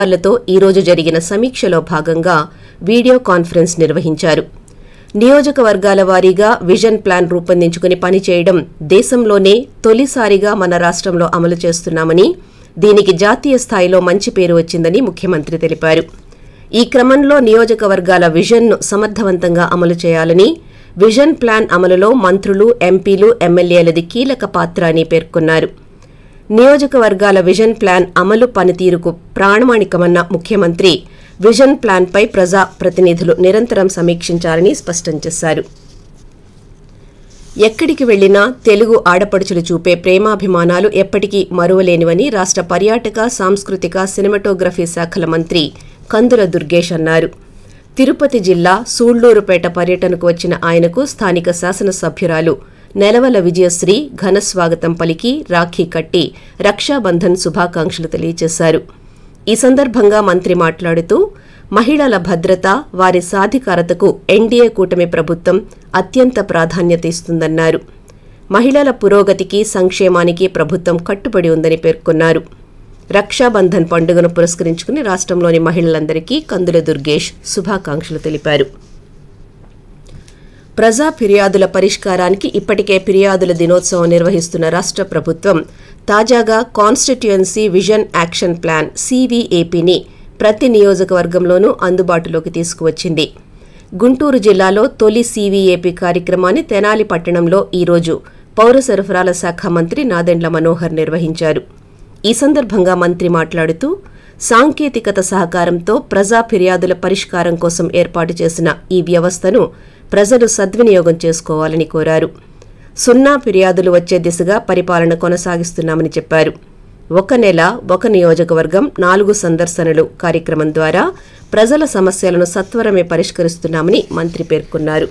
అధికారులతో ఈరోజు జరిగిన సమీక్షలో భాగంగా వీడియో కాన్ఫరెన్స్ నిర్వహించారు నియోజకవర్గాల వారీగా విజన్ ప్లాన్ రూపొందించుకుని పనిచేయడం దేశంలోనే తొలిసారిగా మన రాష్ట్రంలో అమలు చేస్తున్నామని దీనికి జాతీయ స్థాయిలో మంచి పేరు వచ్చిందని ముఖ్యమంత్రి తెలిపారు ఈ క్రమంలో నియోజకవర్గాల విజన్ను సమర్థవంతంగా అమలు చేయాలని విజన్ ప్లాన్ అమలులో మంత్రులు ఎంపీలు ఎమ్మెల్యేలది కీలక పాత్ర అని పేర్కొన్నారు నియోజకవర్గాల విజన్ ప్లాన్ అమలు పనితీరుకు ప్రాణమాణికమన్న ముఖ్యమంత్రి విజన్ ప్లాన్పై ప్రజా ప్రతినిధులు నిరంతరం సమీక్షించాలని స్పష్టం చేశారు ఎక్కడికి వెళ్లినా తెలుగు ఆడపడుచులు చూపే ప్రేమాభిమానాలు ఎప్పటికీ మరువలేనివని రాష్ట్ర పర్యాటక సాంస్కృతిక సినిమాటోగ్రఫీ శాఖల మంత్రి కందుల దుర్గేష్ అన్నారు తిరుపతి జిల్లా సూళ్లూరుపేట పర్యటనకు వచ్చిన ఆయనకు స్థానిక శాసనసభ్యురాలు నెలవల విజయశ్రీ ఘన స్వాగతం పలికి రాఖీ కట్టి రక్షాబంధన్ శుభాకాంక్షలు తెలియజేశారు ఈ సందర్భంగా మంత్రి మాట్లాడుతూ మహిళల భద్రత వారి సాధికారతకు ఎన్డీఏ కూటమి ప్రభుత్వం అత్యంత ప్రాధాన్యత ఇస్తుందన్నారు మహిళల పురోగతికి సంక్షేమానికి ప్రభుత్వం కట్టుబడి ఉందని పేర్కొన్నారు రక్షాబంధన్ పండుగను పురస్కరించుకుని రాష్ట్రంలోని మహిళలందరికీ కందుల దుర్గేష్ శుభాకాంక్షలు తెలిపారు ప్రజా ఫిర్యాదుల పరిష్కారానికి ఇప్పటికే ఫిర్యాదుల దినోత్సవం నిర్వహిస్తున్న రాష్ట్ర ప్రభుత్వం తాజాగా కాన్స్టిట్యుయెన్సీ విజన్ యాక్షన్ ప్లాన్ సీవీఏపీని ప్రతి నియోజకవర్గంలోనూ అందుబాటులోకి తీసుకువచ్చింది గుంటూరు జిల్లాలో తొలి సీవీఏపీ కార్యక్రమాన్ని తెనాలి పట్టణంలో ఈరోజు పౌర సరఫరాల శాఖ మంత్రి నాదెండ్ల మనోహర్ నిర్వహించారు ఈ సందర్భంగా మంత్రి మాట్లాడుతూ సాంకేతికత సహకారంతో ప్రజా ఫిర్యాదుల పరిష్కారం కోసం ఏర్పాటు చేసిన ఈ వ్యవస్థను ప్రజలు సద్వినియోగం చేసుకోవాలని కోరారు సున్నా ఫిర్యాదులు వచ్చే దిశగా పరిపాలన కొనసాగిస్తున్నామని చెప్పారు ఒక నెల ఒక నియోజకవర్గం నాలుగు సందర్శనలు కార్యక్రమం ద్వారా ప్రజల సమస్యలను సత్వరమే పరిష్కరిస్తున్నామని మంత్రి పేర్కొన్నారు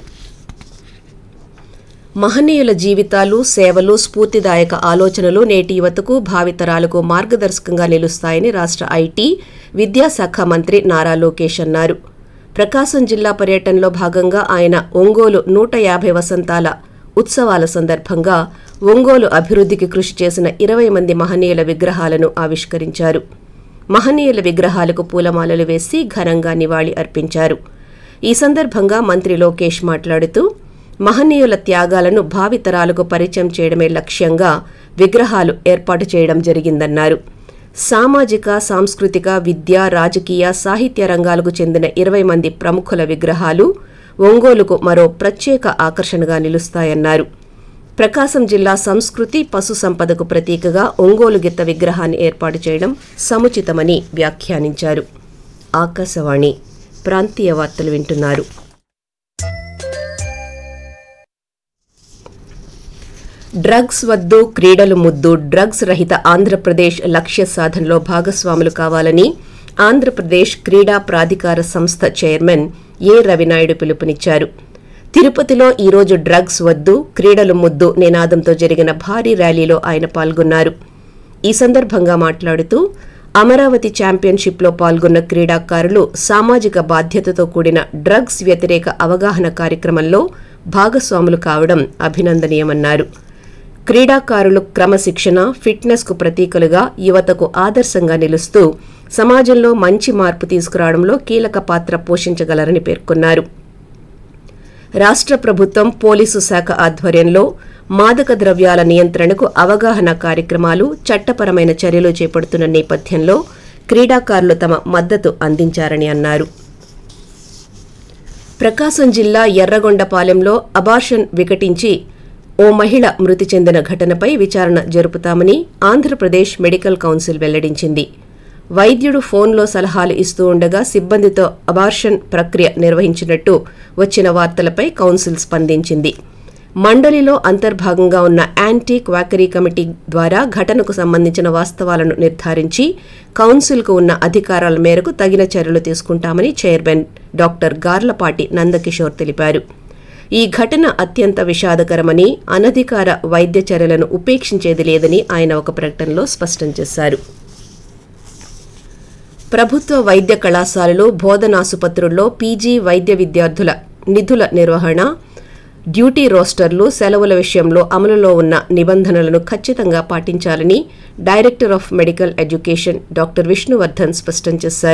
మహనీయుల జీవితాలు సేవలు స్ఫూర్తిదాయక ఆలోచనలు నేటి యువతకు భావితరాలకు మార్గదర్శకంగా నిలుస్తాయని రాష్ట్ర ఐటీ విద్యాశాఖ మంత్రి నారా లోకేష్ అన్నారు ప్రకాశం జిల్లా పర్యటనలో భాగంగా ఆయన ఒంగోలు నూట యాభై వసంతాల ఉత్సవాల సందర్భంగా ఒంగోలు అభివృద్ధికి కృషి చేసిన ఇరవై మంది మహనీయుల విగ్రహాలను ఆవిష్కరించారు మహనీయుల విగ్రహాలకు పూలమాలలు వేసి ఘనంగా నివాళి అర్పించారు ఈ సందర్భంగా మంత్రి లోకేష్ మాట్లాడుతూ మహనీయుల త్యాగాలను భావితరాలకు పరిచయం చేయడమే లక్ష్యంగా విగ్రహాలు ఏర్పాటు చేయడం జరిగిందన్నారు సామాజిక సాంస్కృతిక విద్య రాజకీయ సాహిత్య రంగాలకు చెందిన ఇరవై మంది ప్రముఖుల విగ్రహాలు ఒంగోలుకు మరో ప్రత్యేక ఆకర్షణగా నిలుస్తాయన్నారు ప్రకాశం జిల్లా సంస్కృతి పశు సంపదకు ప్రతీకగా ఒంగోలు గిత్త విగ్రహాన్ని ఏర్పాటు చేయడం సముచితమని వ్యాఖ్యానించారు ఆకాశవాణి ప్రాంతీయ వార్తలు వింటున్నారు డ్రగ్స్ వద్దు క్రీడలు ముద్దు డ్రగ్స్ రహిత ఆంధ్రప్రదేశ్ లక్ష్య సాధనలో భాగస్వాములు కావాలని ఆంధ్రప్రదేశ్ క్రీడా ప్రాధికార సంస్థ చైర్మన్ ఏ రవినాయుడు పిలుపునిచ్చారు తిరుపతిలో ఈరోజు డ్రగ్స్ వద్దు క్రీడలు ముద్దు నినాదంతో జరిగిన భారీ ర్యాలీలో ఆయన పాల్గొన్నారు ఈ సందర్భంగా మాట్లాడుతూ అమరావతి ఛాంపియన్షిప్లో పాల్గొన్న క్రీడాకారులు సామాజిక బాధ్యతతో కూడిన డ్రగ్స్ వ్యతిరేక అవగాహన కార్యక్రమంలో భాగస్వాములు కావడం అభినందనీయమన్నారు క్రీడాకారులు క్రమశిక్షణ ఫిట్నెస్కు ప్రతీకలుగా యువతకు ఆదర్శంగా నిలుస్తూ సమాజంలో మంచి మార్పు తీసుకురావడంలో కీలక పాత్ర పోషించగలరని పేర్కొన్నారు రాష్ట్ర ప్రభుత్వం పోలీసు శాఖ ఆధ్వర్యంలో మాదక ద్రవ్యాల నియంత్రణకు అవగాహన కార్యక్రమాలు చట్టపరమైన చర్యలు చేపడుతున్న నేపథ్యంలో క్రీడాకారులు తమ మద్దతు అందించారని అన్నారు ప్రకాశం జిల్లా ఎర్రగొండపాలెంలో అబార్షన్ వికటించి ఓ మహిళ మృతి చెందిన ఘటనపై విచారణ జరుపుతామని ఆంధ్రప్రదేశ్ మెడికల్ కౌన్సిల్ వెల్లడించింది వైద్యుడు ఫోన్లో సలహాలు ఇస్తూ ఉండగా సిబ్బందితో అబార్షన్ ప్రక్రియ నిర్వహించినట్టు వచ్చిన వార్తలపై కౌన్సిల్ స్పందించింది మండలిలో అంతర్భాగంగా ఉన్న యాంటీ క్వాకరీ కమిటీ ద్వారా ఘటనకు సంబంధించిన వాస్తవాలను నిర్ధారించి కౌన్సిల్కు ఉన్న అధికారాల మేరకు తగిన చర్యలు తీసుకుంటామని చైర్మన్ డాక్టర్ గార్లపాటి నందకిషోర్ తెలిపారు ఈ ఘటన అత్యంత విషాదకరమని అనధికార వైద్య చర్యలను ఉపేక్షించేది లేదని ఆయన ఒక ప్రకటనలో స్పష్టం చేశారు ప్రభుత్వ వైద్య కళాశాలలు బోధనాసుపత్రుల్లో పీజీ వైద్య విద్యార్థుల నిధుల నిర్వహణ డ్యూటీ రోస్టర్లు సెలవుల విషయంలో అమలులో ఉన్న నిబంధనలను ఖచ్చితంగా పాటించాలని director of medical education doctor Vishnuvardhan స్పష్టం చేశారు